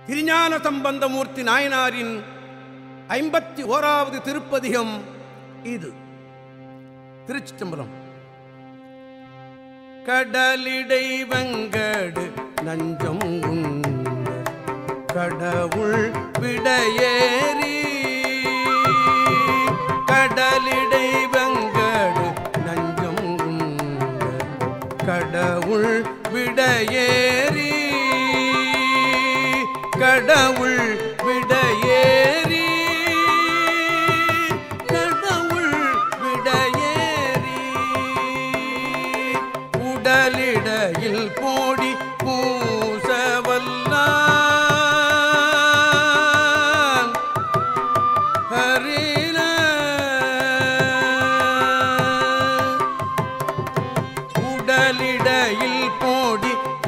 திருஞான சம்பந்தமூர்த்தி நாயனாரின் ஐம்பத்தி ஓராவது திருப்பதிகம் இது திருச்சிற்றம்பலம் கடலிடை வங்கடு நஞ்சம் உண்ட கடவுள் விடையேறி கடலிடை வங்கடு நஞ்சம் உண்ட கடவுள் விடையேறி கடவுள் விடையேறி கடவுள் விடையேறி உடலிடையில் கோடி பூசவல்லான் ஹரின உடலிடையில் கோடி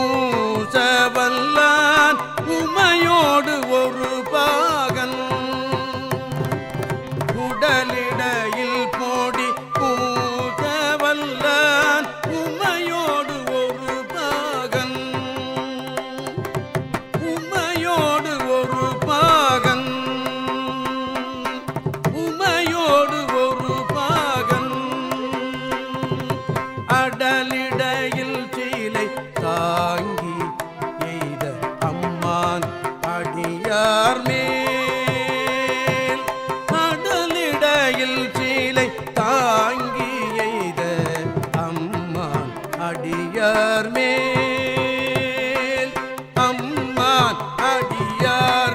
பூசவல்லான் உமையோடு ஒரு பாகன் உடலிடையில் கோடி பூசவல்லான் உமையோடு ஒரு பாகன் உமையோடு ஒரு பாகன் உமையோடு ஒரு பாகன் அடலிடையில் சீலை தாங்கி எய்த அம்மான் அடியார் மேல் அடலிடையில் சீலை தாங்கி எய்த அம்மான் அடியார் மேல் அம்மான் அடியார்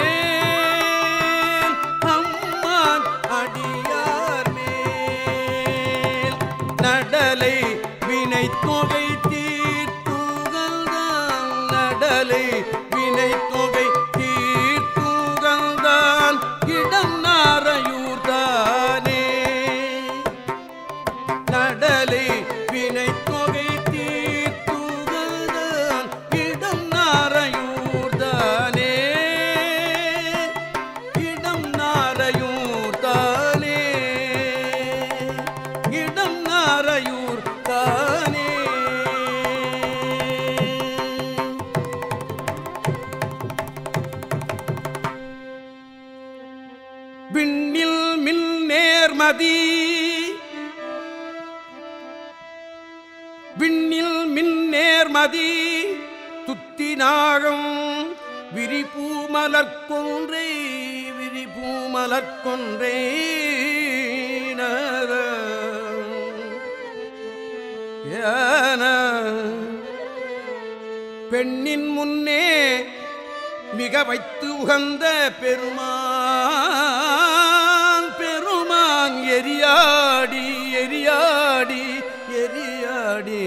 மேல் அம்மான் அடியார் மேல் நடலை வினை தொகை தீர்த்துகள்தான் நடலை வினை தொகை தீர்த்துகள்தான் இடம் நாரையூர் தானே நடலை வினை தொகை தீர்த்துகள்தான் இடம் நாரையூர் தானே இடம் நாரையூர் தானே இடம் நாரையூர் தானே விண்ணில் மின் நேர்மதி விண்ணில் மின் நேர்மதி துத்தினாகம் விரிபூமலர்கொன்றை விரிபூமலர்கொன்றை நர. ஏன. பெண்ணின் முன்னே மிக வைத்து உகந்த பெருமான் பெருமான் எரியாடி எரியாடி எரியாடி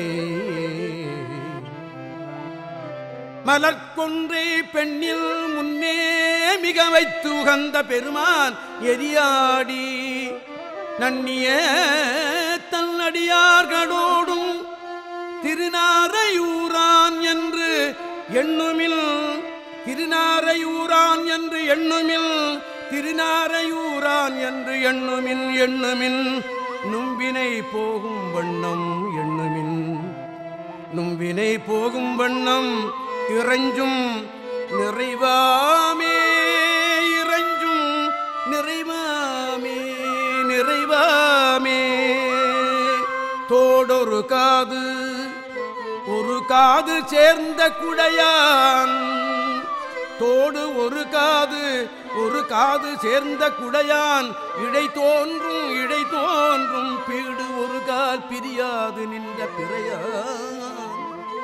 மலர்கொன்றை பெண்ணில் முன்னே மிக வைத்து உகந்த பெருமான் எரியாடி நன்னிய தன்னடியார்களோடும் திருநாரையூரான் என்று எண்ணுமில் திருநாரையூரான் என்று எண்ணுமில் திருநாரையூரான் என்று எண்ணுமின் எண்ணுமின் நும்பினை போகும் வண்ணம் எண்ணுமின் நும்பினை போகும் வண்ணம் இறைஞ்சும் நிறைவாமே இறைஞ்சும் நிறைவாமே நிறைவாமே தோடொரு காது ஒரு காது சேர்ந்த குடையான் தோடு ஒரு காது ஒரு காது சேர்ந்த குடையான் இடை தோன்றும் இடை தோன்றும் பீடு ஒரு கால் பிரியாது நின்ற பிறையான்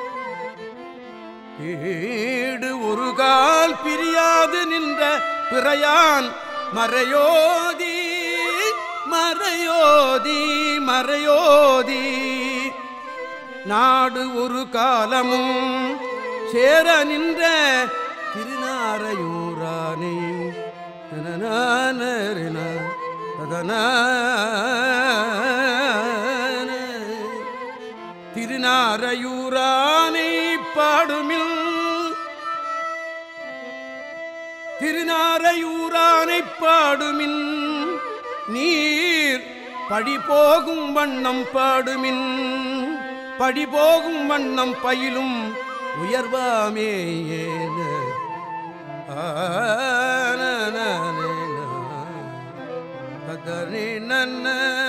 பீடு ஒரு கால் பிரியாது நின்ற பிறையான் மறையோதி மறையோதி மறையோதி நாடு ஒரு காலமும் சேர நின்ற திருநாரையூரானே நனநானரின, ததனான. திருநாரையூரானை பாடுமில் திருநாரையூரானை பாடுமின் நீர் படி போகும் வண்ணம் பாடுமின் படி போகும் வண்ணம் பயிலும் உயர்வாமே ஏன கதறி நன்ன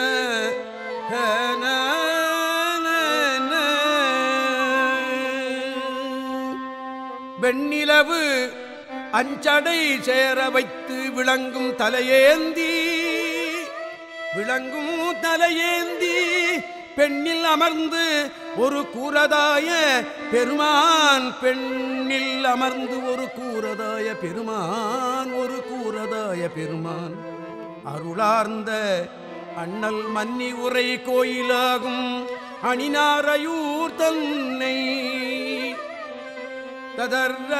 வெண்ணிலவு அஞ்சடை சேர வைத்து விளங்கும் தலையேந்தி விளங்கும் தலையேந்தி பெண்ணில் அமர்ந்து ஒரு கூரதாய பெருமான் பெண்ணில் அமர்ந்து ஒரு கூரதாய பெருமான் ஒரு கூரதாய பெருமான் அருளார்ந்த அண்ணல் மன்னி உரை கோயிலாகும் அணினாரையூர் தன்னை ததர்ற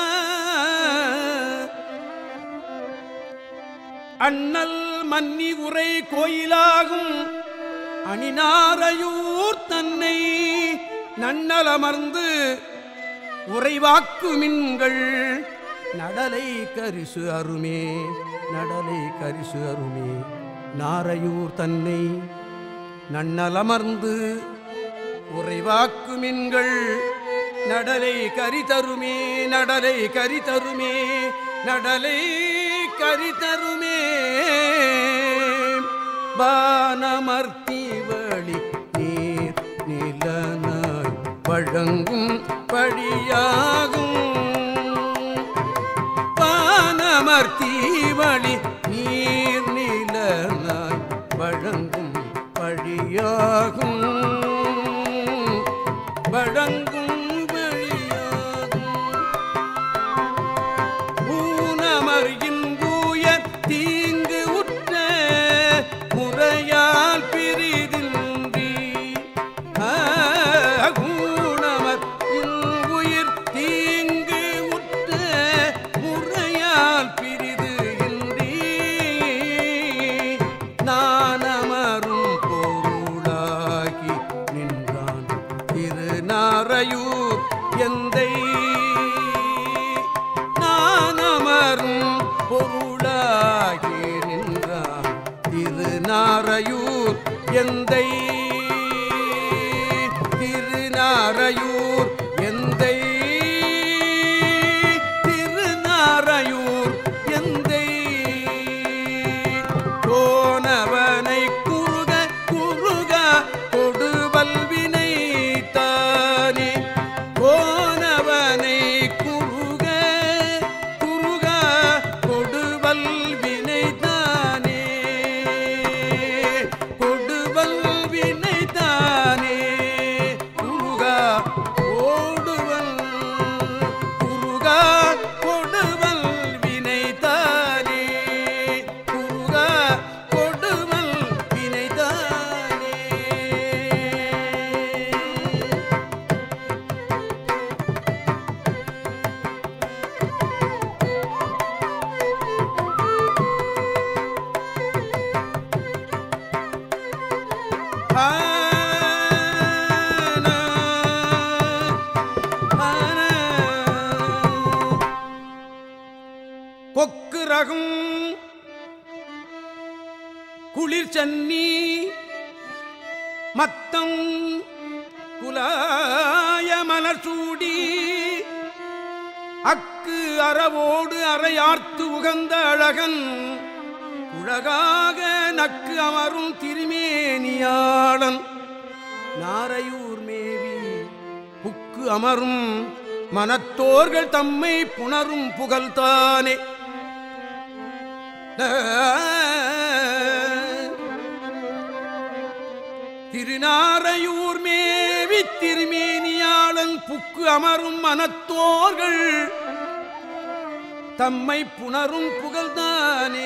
அண்ணல் மன்னி உரை கோயிலாகும் அணினாரையூர் தன்னை நன்னல் அமர்ந்து உறைவாக்கு மின்கள் நடலை கரிசு அருமே நடலை கரிசு அருமே நாரையூர் தன்னை நன்னலமர்ந்து உறைவாக்கு மின்கள் நடலை கரி தருமே நடலை கரி தருமே நடலை கரி தருமே வானமர்த்தி வழி நீர் நிலனாய் வழங்கும் படியாகும் வானமர்த்தி வழி நீர் நிலனாய் வழங்கும் படியாகும் வழங்கும் வழியாகும் ஊனமர்கின் ஊயர் தீங்கு உற்ற முறையால் பிரிதின்றி ஊனமர் உயிர் தீங்கு உற்ற முறையால் பிரிது இன்றி நானமரும் பொருளாகி நின்றான் திருநாரையூர் எந்தை நானமரும் பொருளாகி நின்றான் திருநாரையூர் எந்தை திருநாரையூர் எந்தை திருநாரையூர் எந்தை கோனவனை குறுக குறுக கொடுவல்வினை தானே கோனவனை குறுக குறுக கொடுவல் வினை தானே கொடுவல் வினை தானே குறுக ஓடுவல் குறுக கொடுவல் வினை தானே குறுக கொடுவல் வினை தானே கொக்கு ரகும் குளிர் சன்னி மத்தம் குலாய மலர்சூடி அக்கு அறவோடு அறையார்த்து உகந்த அழகன் உலகாக நக்கு அமரும் திருமேனியாளன் நாரையூர் மேவி புக்கு அமரும் மனத்தோர்கள் தம்மை புணரும் புகழ்தானே திருநாரையூர் மேவி திருமேனியாளன் புக்கு அமரும் மனத்தோர்கள் தம்மை புணரும் புகழ்தானே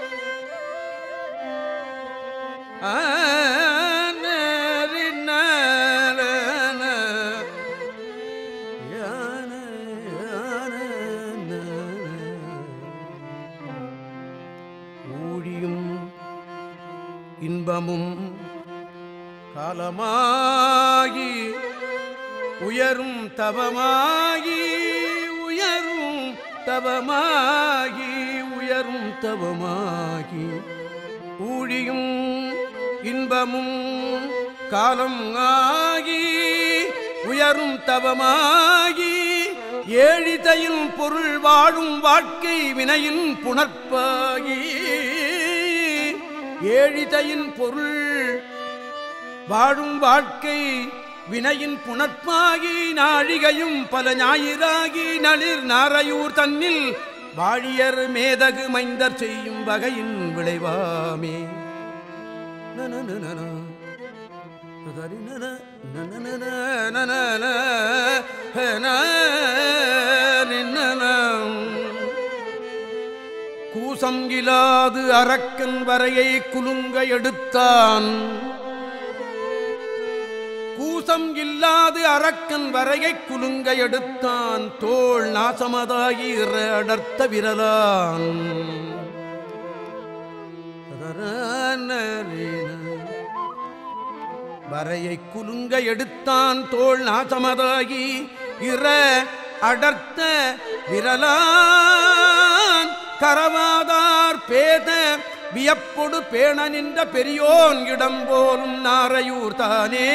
ஊழியும் இன்பமும் காலமாகி உயரும் தவமாகி உயரும் தவமாகி உயரும் தவமாகி ஊழியும் இன்பமும் காலம் ஆகி உயரும் தவமாகி ஏழிதையில் பொருள் வாழும் வாழ்க்கை வினையின் புணர்ப்பாகி ஏழிதையின் பொருள் வாழும் வாழ்க்கை வினையின் புணர்ப்பாகி நாழிகையும் பல ஞாயிறாகி நளிர் நாரையூர் தன்னில் வாழியர் மேதகு மைந்தர் செய்யும் வகையின் விளைவாமே நனநனன. ததரினன, நனநன, நனன, ஹன, நின்னன. கூசம் இலாது அரக்கன் வரையை குலுங்க எடுத்தான் கூசம் இல்லாது அரக்கன் வரையை குலுங்க எடுத்தான் தோள் நாசமதாகி இற அடர்த்த விரலான் வரையை குலுங்க எடுத்தான் தோள் நாசமதாகி இற அடர்த்த விரலான் கரவாதார் பேத வியப்பொடு பேண நின்ற பெரியோன் இடம் போலும் நாரையூர் தானே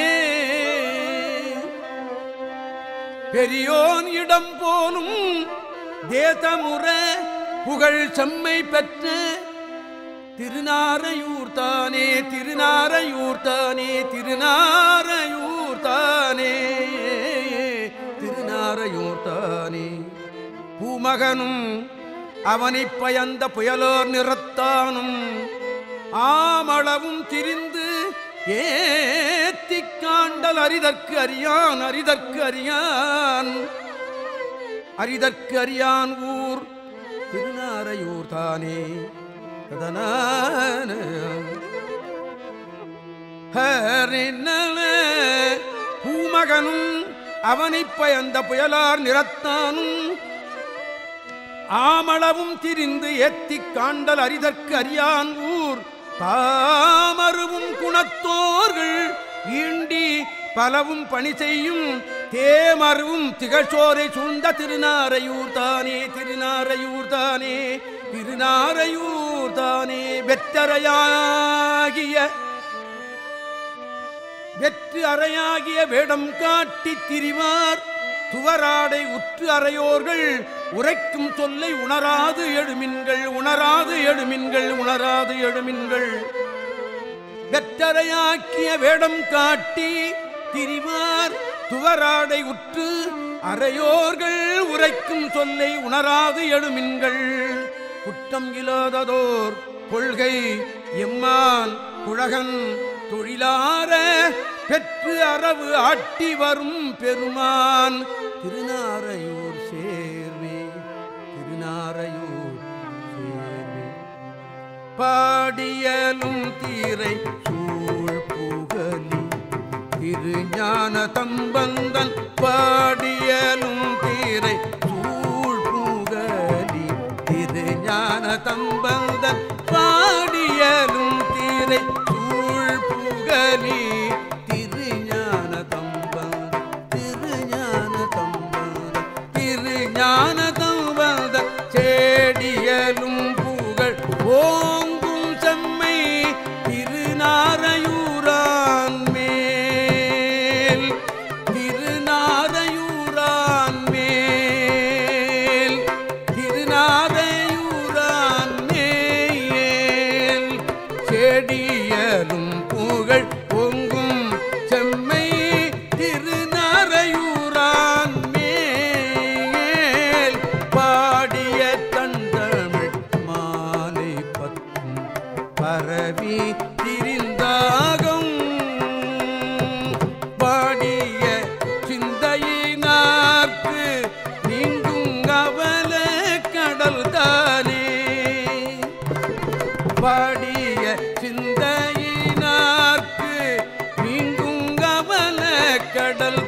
பெரியோன் இடம் போலும் தேசமுற புகழ் செம்மை பெற்ற திருநாரையூர் தானே திருநாரையூர் தானே திருநாரையூர் தானே திருநாரையூர் தானே பூமகனும் அவனைப் பயந்த புயலோர் நிறத்தானும் ஆமளவும் திரிந்து ஏத்திக் காண்டல் அரிதற்கு அறியான் அரிதற்கு அறியான் அரிதற்கு அறியான் ஊர் திருநாரையூர் தானே கதனான ஹரின்னல பூமகனும் அவனைப் பயந்த புயலார் நிறத்தானும் ஆமளவும் திரிந்து ஏத்திக் காண்டல் அரிதற்கு அறியான் ஊர் தாமருவும் குணத்தோர்கள் ஈண்டி பலவும் பணி செய்யும் தேமருவும் திகழ்ச்சோரை சூழ்ந்த திருநாரையூர் தானே திருநாரையூர் தானே திருநாரையூர் தானே வெற்றரையாகிய வெற்று அறையாகிய வேடம் காட்டி திரிவார் துவராடை உற்று அறையோர்கள் உரைக்கும் சொல்லை உணராது எழுமின்கள் உணராது எழுமின்கள் உணராது எழுமின்கள் வெற்றரையாக்கிய வேடம் காட்டி திரிவார் துவராடை உற்று அறையோர்கள் உரைக்கும் சொல்லை உணராது எழுமின்கள் குற்றம் இல்லாததோர் கொள்கை எம்மான் குழகன் தொழிலார பெற்று அரவு ஆட்டி வரும் பெருமான் திருநாரையூர் சேர்வே திருநாரையூர் சேர்வே பாடியலும் தீரை சூழ் புகலி திருஞான தம்பந்தன் பாடியலும் தீரை சூழ் புகலி திருஞான தம்பந்தன் பாடியலும் தீரை சூழ் புகலி திருஞான தம்பந்தன் திருஞான தம்பந்தன் திருஞான தம்பந்தன் சேடியலும் புகழ் ஓங்கும் செம்மை திருநாரையூரான் மேல் திருநாரையூரான் மேல் திருநாரையூரான் மேல் செடியலும் புகழ் பொங்கும் செம்மை திருநாரையூரான் மேல் பாடிய தந்தமிழ் மாலை பத்தும் பரவி திரிந்தாகும் பாடிய சிந்தையினார்க்கு நீங்கும் அவல கடல் தானே பாடிய சிந்தையினார்க்கு நீங்கும் அவல கடல்